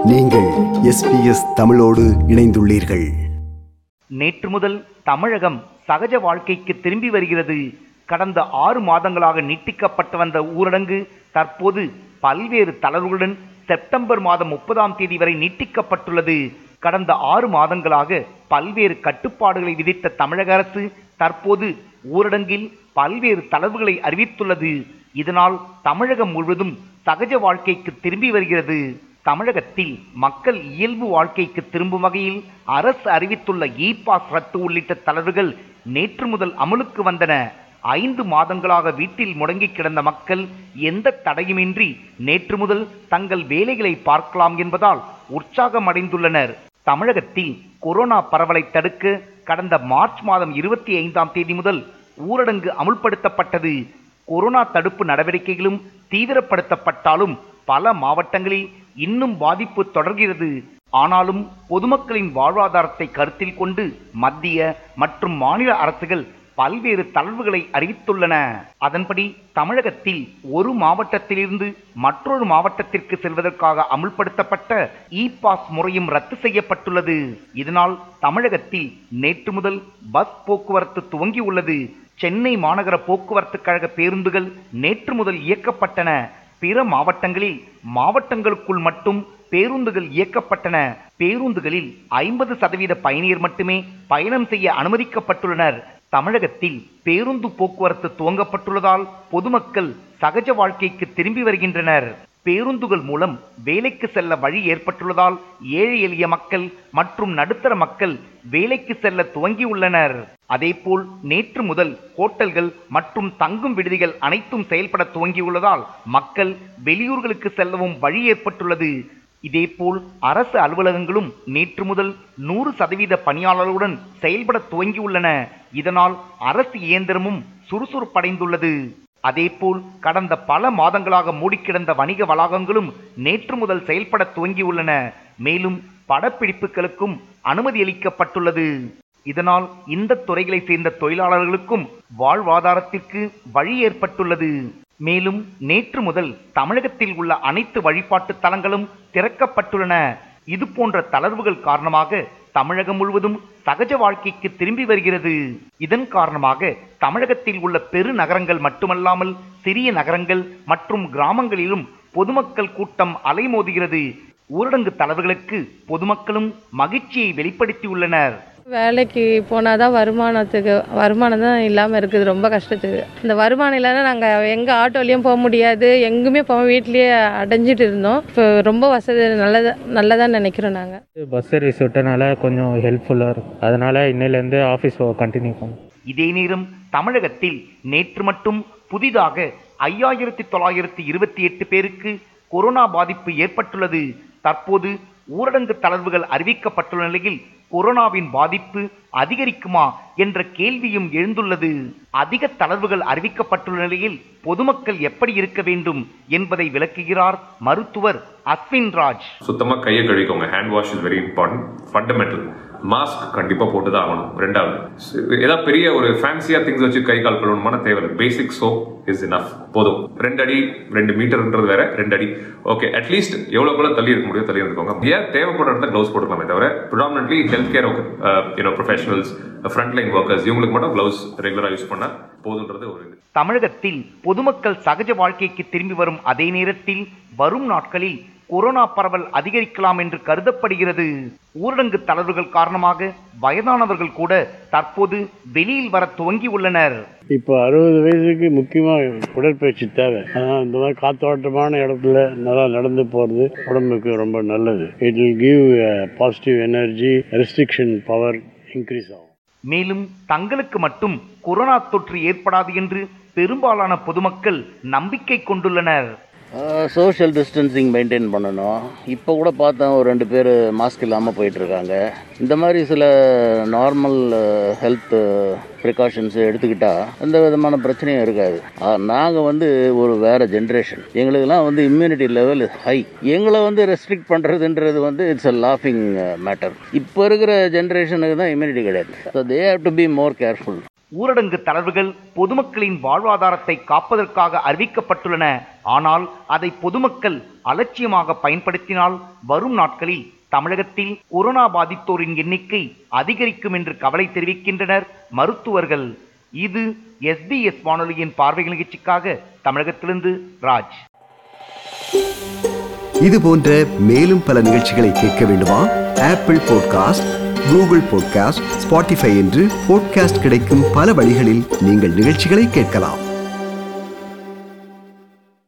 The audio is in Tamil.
நீங்கள் எஸ்பிஎஸ் தமிழோடு இணைந்துள்ளீர்கள் நேற்று முதல் தமிழகம் சகஜ வாழ்க்கைக்கு திரும்பி வருகிறது கடந்த ஆறு மாதங்களாக நீட்டிக்கப்பட்டு வந்த ஊரடங்கு தற்போது பல்வேறு தளர்வுகளுடன் செப்டம்பர் மாதம் முப்பதாம் தேதி வரை நீட்டிக்கப்பட்டுள்ளது கடந்த ஆறு மாதங்களாக பல்வேறு கட்டுப்பாடுகளை விதித்த தமிழக அரசு தற்போது ஊரடங்கில் பல்வேறு தளர்வுகளை அறிவித்துள்ளது இதனால் தமிழகம் முழுவதும் சகஜ வாழ்க்கைக்கு திரும்பி வருகிறது தமிழகத்தில் மக்கள் இயல்பு வாழ்க்கைக்கு திரும்பும் வகையில் அரசு அறிவித்துள்ள இ பாஸ் ரத்து உள்ளிட்ட தளர்வுகள் நேற்று முதல் அமலுக்கு வந்தன ஐந்து மாதங்களாக வீட்டில் முடங்கி கிடந்த மக்கள் எந்த தடையுமின்றி நேற்று முதல் தங்கள் வேலைகளை பார்க்கலாம் என்பதால் உற்சாகம் அடைந்துள்ளனர் தமிழகத்தில் கொரோனா பரவலை தடுக்க கடந்த மார்ச் மாதம் இருபத்தி ஐந்தாம் தேதி முதல் ஊரடங்கு அமுல்படுத்தப்பட்டது கொரோனா தடுப்பு நடவடிக்கைகளும் தீவிரப்படுத்தப்பட்டாலும் பல மாவட்டங்களில் இன்னும் பாதிப்பு தொடர்கிறது ஆனாலும் பொதுமக்களின் வாழ்வாதாரத்தை கருத்தில் கொண்டு மத்திய மற்றும் மாநில அரசுகள் பல்வேறு தளர்வுகளை அறிவித்துள்ளன அதன்படி தமிழகத்தில் ஒரு மாவட்டத்திலிருந்து மற்றொரு மாவட்டத்திற்கு செல்வதற்காக அமுல்படுத்தப்பட்ட இ பாஸ் முறையும் ரத்து செய்யப்பட்டுள்ளது இதனால் தமிழகத்தில் நேற்று முதல் பஸ் போக்குவரத்து துவங்கியுள்ளது சென்னை மாநகர போக்குவரத்து கழக பேருந்துகள் நேற்று முதல் இயக்கப்பட்டன பிற மாவட்டங்களில் மாவட்டங்களுக்குள் மட்டும் பேருந்துகள் இயக்கப்பட்டன பேருந்துகளில் ஐம்பது சதவீத பயணியர் மட்டுமே பயணம் செய்ய அனுமதிக்கப்பட்டுள்ளனர் தமிழகத்தில் பேருந்து போக்குவரத்து துவங்கப்பட்டுள்ளதால் பொதுமக்கள் சகஜ வாழ்க்கைக்கு திரும்பி வருகின்றனர் பேருந்துகள் மூலம் வேலைக்கு செல்ல வழி ஏற்பட்டுள்ளதால் ஏழை எளிய மக்கள் மற்றும் நடுத்தர மக்கள் வேலைக்கு செல்ல துவங்கியுள்ளனர் அதேபோல் நேற்று முதல் ஹோட்டல்கள் மற்றும் தங்கும் விடுதிகள் அனைத்தும் செயல்பட துவங்கியுள்ளதால் மக்கள் வெளியூர்களுக்கு செல்லவும் வழி ஏற்பட்டுள்ளது இதேபோல் அரசு அலுவலகங்களும் நேற்று முதல் நூறு சதவீத பணியாளர்களுடன் செயல்பட துவங்கியுள்ளன இதனால் அரசு இயந்திரமும் சுறுசுறுப்படைந்துள்ளது அதேபோல் கடந்த பல மாதங்களாக மூடிக்கிடந்த வணிக வளாகங்களும் நேற்று முதல் செயல்பட துவங்கியுள்ளன மேலும் படப்பிடிப்புகளுக்கும் அனுமதி அளிக்கப்பட்டுள்ளது இதனால் இந்த துறைகளை சேர்ந்த தொழிலாளர்களுக்கும் வாழ்வாதாரத்திற்கு வழி ஏற்பட்டுள்ளது மேலும் நேற்று முதல் தமிழகத்தில் உள்ள அனைத்து வழிபாட்டு தலங்களும் திறக்கப்பட்டுள்ளன இது போன்ற தளர்வுகள் காரணமாக தமிழகம் முழுவதும் சகஜ வாழ்க்கைக்கு திரும்பி வருகிறது இதன் காரணமாக தமிழகத்தில் உள்ள பெருநகரங்கள் மட்டுமல்லாமல் சிறிய நகரங்கள் மற்றும் கிராமங்களிலும் பொதுமக்கள் கூட்டம் அலைமோதுகிறது ஊரடங்கு தளர்வுகளுக்கு பொதுமக்களும் மகிழ்ச்சியை வெளிப்படுத்தியுள்ளனர் வேலைக்கு போனால் தான் வருமானத்துக்கு வருமானம் தான் இல்லாமல் இருக்குது ரொம்ப கஷ்டத்துக்கு இந்த வருமானம் இல்லைன்னா நாங்கள் எங்கே ஆட்டோலையும் போக முடியாது எங்குமே போக வீட்லேயே அடைஞ்சிட்டு இருந்தோம் இப்போ ரொம்ப வசதி நல்லதா நல்லதாக நினைக்கிறோம் நாங்கள் பஸ் சர்வீஸ் விட்டனால கொஞ்சம் ஹெல்ப்ஃபுல்லாக இருக்கும் அதனால் இன்னையிலேருந்து ஆஃபீஸ் கண்டினியூ பண்ணும் இதே நேரம் தமிழகத்தில் நேற்று மட்டும் புதிதாக ஐயாயிரத்தி தொள்ளாயிரத்தி இருபத்தி எட்டு பேருக்கு கொரோனா பாதிப்பு ஏற்பட்டுள்ளது தற்போது ஊரடங்கு தளர்வுகள் அறிவிக்கப்பட்டுள்ள நிலையில் கொரோனாவின் பாதிப்பு அதிகரிக்குமா என்ற கேள்வியும் எழுந்துள்ளது அதிக தளர்வுகள் அறிவிக்கப்பட்டுள்ள நிலையில் பொதுமக்கள் எப்படி இருக்க வேண்டும் என்பதை விளக்குகிறார் மருத்துவர் அஸ்வின் ராஜ் சுத்தமாக கையை கழுவிக்கோங்க hand wash is very important fundamental mask கண்டிப்பாக போட்டு தான் ஆகணும் ரெண்டாவது ஏதாவது பெரிய ஒரு ஃபேன்சியாக திங்ஸ் வச்சு கை கால் கழுவணுமான தேவையில்லை பேசிக் சோப் இஸ் இனஃப் போதும் ரெண்டு அடி ரெண்டு மீட்டர்ன்றது வேற ரெண்டு அடி ஓகே அட்லீஸ்ட் எவ்வளோக்குள்ள தள்ளி இருக்க முடியும் தள்ளி இருந்துக்கோங்க ஏன் தேவைப்படுற இடத்துல க்ளவுஸ் போட்டுக்கலாமே தவிர predominantly health care you know professionals front line workers இவங்களுக்கு மட்டும் க்ளவுஸ் ரெகுலராக யூஸ் பண்ணால் போதுன்றது ஒரு இது தமிழகத்தில் பொதுமக்கள் சகஜ வாழ்க்கைக்கு திரும்பி வரும் அதே நேரத்தில் வரும் நாட்களில் கொரோனா பரவல் அதிகரிக்கலாம் என்று கருதப்படுகிறது ஊரடங்கு தளர்வுகள் காரணமாக வயதானவர்கள் கூட தற்போது வெளியில் வர துவங்கி உள்ளனர் இப்போ அறுபது வயசுக்கு முக்கியமாக உடற்பயிற்சி தேவை ஆனால் இந்த மாதிரி காத்தோட்டமான இடத்துல நல்லா நடந்து போகிறது உடம்புக்கு ரொம்ப நல்லது it will give positive energy restriction power increase ஆகும் மேலும் தங்களுக்கு மட்டும் கொரோனா தொற்று ஏற்படாது என்று பெரும்பாலான பொதுமக்கள் நம்பிக்கை கொண்டுள்ளனர் சோஷியல் டிஸ்டன்சிங் மெயின்டைன் பண்ணணும் இப்போ கூட பார்த்தேன் ஒரு ரெண்டு பேர் மாஸ்க் இல்லாமல் போயிட்டுருக்காங்க இந்த மாதிரி சில நார்மல் ஹெல்த் ப்ரிகாஷன்ஸ் எடுத்துக்கிட்டால் எந்த விதமான பிரச்சனையும் இருக்காது நாங்கள் வந்து ஒரு வேறு ஜென்ரேஷன் எங்களுக்கெல்லாம் வந்து இம்யூனிட்டி லெவல் ஹை எங்களை வந்து ரெஸ்ட்ரிக்ட் பண்ணுறதுன்றது வந்து இட்ஸ் அ லாஃபிங் மேட்டர் இப்போ இருக்கிற ஜென்ரேஷனுக்கு தான் இம்யூனிட்டி கிடையாது so they have to be more careful ஊரடங்கு தளர்வுகள் பொதுமக்களின் வாழ்வாதாரத்தை காப்பதற்காக அறிவிக்கப்பட்டுள்ளன ஆனால் அதை பொதுமக்கள் அலட்சியமாக பயன்படுத்தினால் வரும் நாட்களில் தமிழகத்தில் கொரோனா பாதித்தோரின் எண்ணிக்கை அதிகரிக்கும் என்று கவலை தெரிவிக்கின்றனர் மருத்துவர்கள் இது எஸ்பிஎஸ் வானொலியின் பார்வை நிகழ்ச்சிக்காக தமிழகத்திலிருந்து ராஜ் இது போன்ற மேலும் பல நிகழ்ச்சிகளை கேட்க வேண்டுமா Apple podcast Google podcast Spotify என்று பாட்காஸ்ட் கிடைக்கும் பல வழிகளில் நீங்கள் நிகழ்ச்சிகளை கேட்கலாம்